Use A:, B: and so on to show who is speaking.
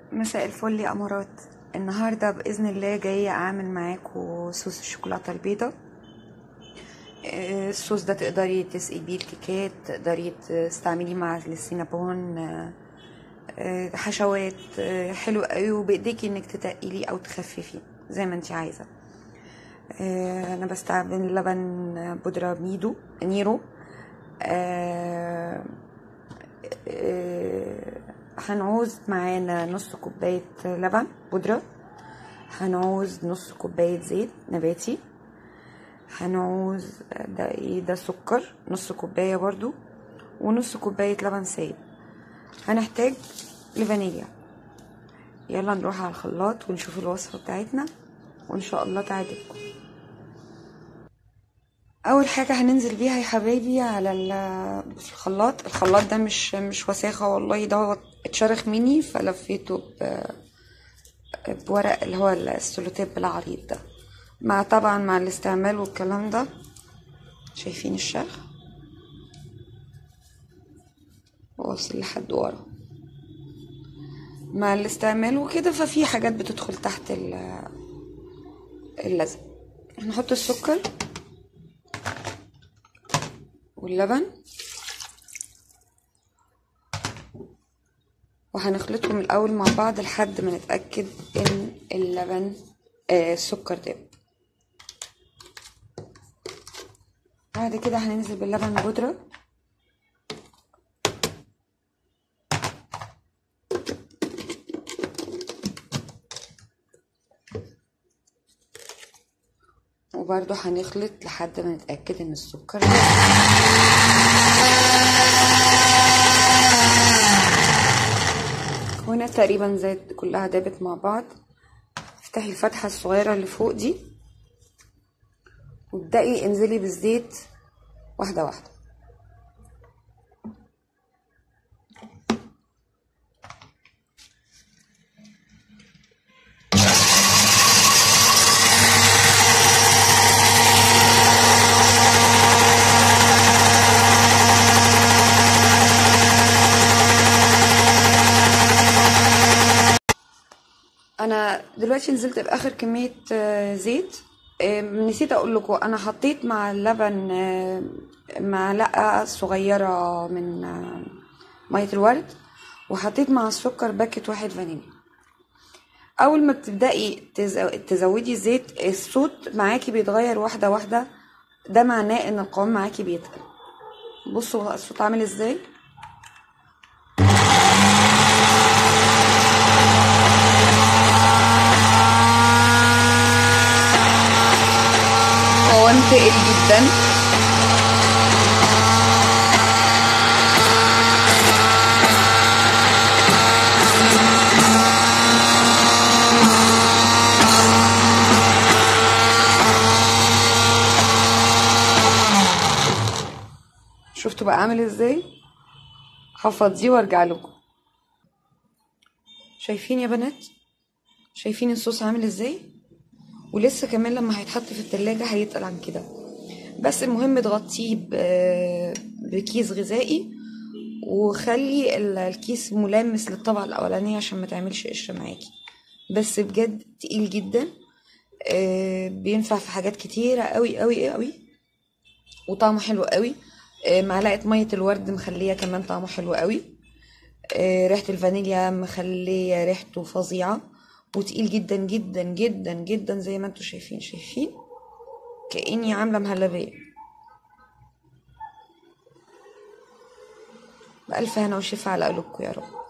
A: مساء الفل يا امارات النهارده باذن الله جايه اعمل معاكم صوص الشوكولاته البيضاء آه، الصوص ده تقدري تسقي بيه الكيكات تقدري تستعمليه مع السينابون آه، آه، حشوات آه، حلو قوي وبايديكي انك تتقليه او تخففيه زي ما انت عايزه آه، انا بستعمل لبن بودره ميدو نيرو آه، آه، هنعوز معانا نص كوباية لبن بودرة هنعوز نص كوباية زيت نباتي هنعوز ده ايه ده سكر نص كوباية برضو ونص كوباية لبن سايب هنحتاج لفانيليا يلا نروح على الخلاط ونشوف الوصفة بتاعتنا وان شاء الله تعجبكم اول حاجه هننزل بيها يا حبايبي على ال- الخلاط الخلاط ده مش مش وساخه والله ده اتشرخ مني فلفيته ب- بورق اللي هو السلوتيب العريض ده مع طبعا مع الاستعمال والكلام ده شايفين الشرخ واصل لحد ورا مع الاستعمال وكده ففي حاجات بتدخل تحت ال- اللزق هنحط السكر واللبن وهنخلطهم الأول مع بعض لحد ما نتأكد إن اللبن آه السكر داب بعد كده هننزل باللبن بودرة وبرضه هنخلط لحد ما نتأكد إن السكر داب هنا تقريبا زيت كلها دابت مع بعض افتحي الفتحة الصغيرة اللي فوق دي وابدأي انزلي بالزيت واحدة واحدة انا دلوقتي نزلت باخر كميه آه، زيت آه، نسيت اقول لكم انا حطيت مع اللبن آه، معلقه صغيره من آه، ميه الورد وحطيت مع السكر باكت واحد فانيليا اول ما بتبداي تز- تزودي الزيت الصوت معاكي بيتغير واحده واحده ده معناه ان القوام معاكي بيتقل بصوا الصوت عامل ازاي قوام تقل جدا شفتوا بقى عامل ازاي هفضيه وارجع لكم شايفين يا بنات شايفين الصوص عامل ازاي ولسه كمان لما هيتحط في التلاجة هيتقل عن كده بس المهم تغطيه ب- بكيس غذائي وخلي ال- الكيس ملامس للطبقة الأولانية عشان ما تعملش قشرة معاكي بس بجد تقيل جدا آه، بينفع في حاجات كتيرة قوي قوي قوي وطعمه حلو قوي آه، معلقة مية الورد مخلية كمان طعمه حلو قوي آه، ريحة الفانيليا مخلية ريحته فظيعة وتقيل جدا جدا جدا جدا زي ما انتوا شايفين شايفين كأني عاملة مهلبية بألف هنا وشفا على قلوبكم يا رب